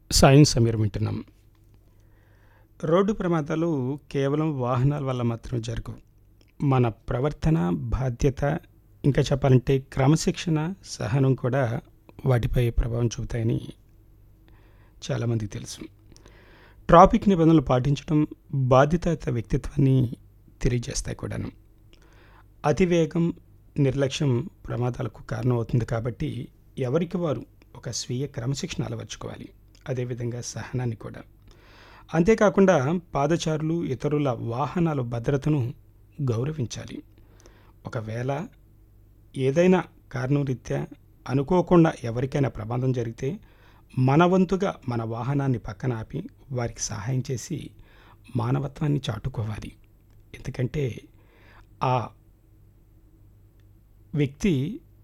సాయం సమీరం వింటున్నాం రోడ్డు ప్రమాదాలు కేవలం వాహనాల వల్ల మాత్రమే జరగవు మన ప్రవర్తన బాధ్యత ఇంకా చెప్పాలంటే క్రమశిక్షణ సహనం కూడా వాటిపై ప్రభావం చూపుతాయని చాలామందికి తెలుసు ట్రాఫిక్ నిబంధనలు పాటించడం బాధ్యతాయుత వ్యక్తిత్వాన్ని తెలియజేస్తాయి కూడాను అతివేగం నిర్లక్ష్యం ప్రమాదాలకు కారణమవుతుంది కాబట్టి ఎవరికి వారు ఒక స్వీయ క్రమశిక్షణ అలవర్చుకోవాలి అదేవిధంగా సహనాన్ని కూడా అంతేకాకుండా పాదచారులు ఇతరుల వాహనాల భద్రతను గౌరవించాలి ఒకవేళ ఏదైనా కారణం రీత్యా అనుకోకుండా ఎవరికైనా ప్రమాదం జరిగితే మన వంతుగా మన వాహనాన్ని పక్కన ఆపి వారికి సహాయం చేసి మానవత్వాన్ని చాటుకోవాలి ఎందుకంటే ఆ వ్యక్తి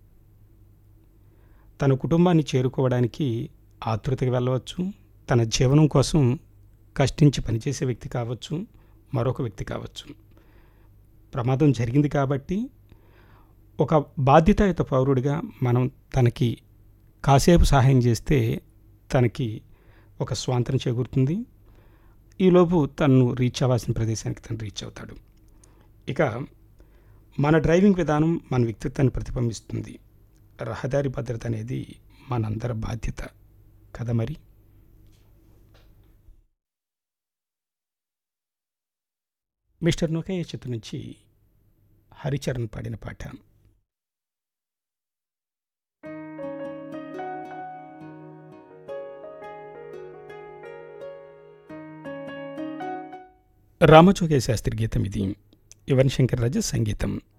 తన కుటుంబాన్ని చేరుకోవడానికి ఆతృతకి వెళ్ళవచ్చు తన జీవనం కోసం కష్టించి పనిచేసే వ్యక్తి కావచ్చు మరొక వ్యక్తి కావచ్చు ప్రమాదం జరిగింది కాబట్టి ఒక బాధ్యతాయుత పౌరుడిగా మనం తనకి కాసేపు సహాయం చేస్తే తనకి ఒక స్వాతంత్రం చేకూరుతుంది ఈలోపు తను రీచ్ అవ్వాల్సిన ప్రదేశానికి తను రీచ్ అవుతాడు ఇక మన డ్రైవింగ్ విధానం మన వ్యక్తిత్వాన్ని ప్రతిబింబిస్తుంది రహదారి భద్రత అనేది మనందరి బాధ్యత కదా మరి మిస్టర్ నొకయ్య చిత్రం నుంచి హరిచరణ్ పాడిన పాట రామచోగే శాస్త్రి గీతం ఇది యువన్ శంకర్ రాజు సంగీతం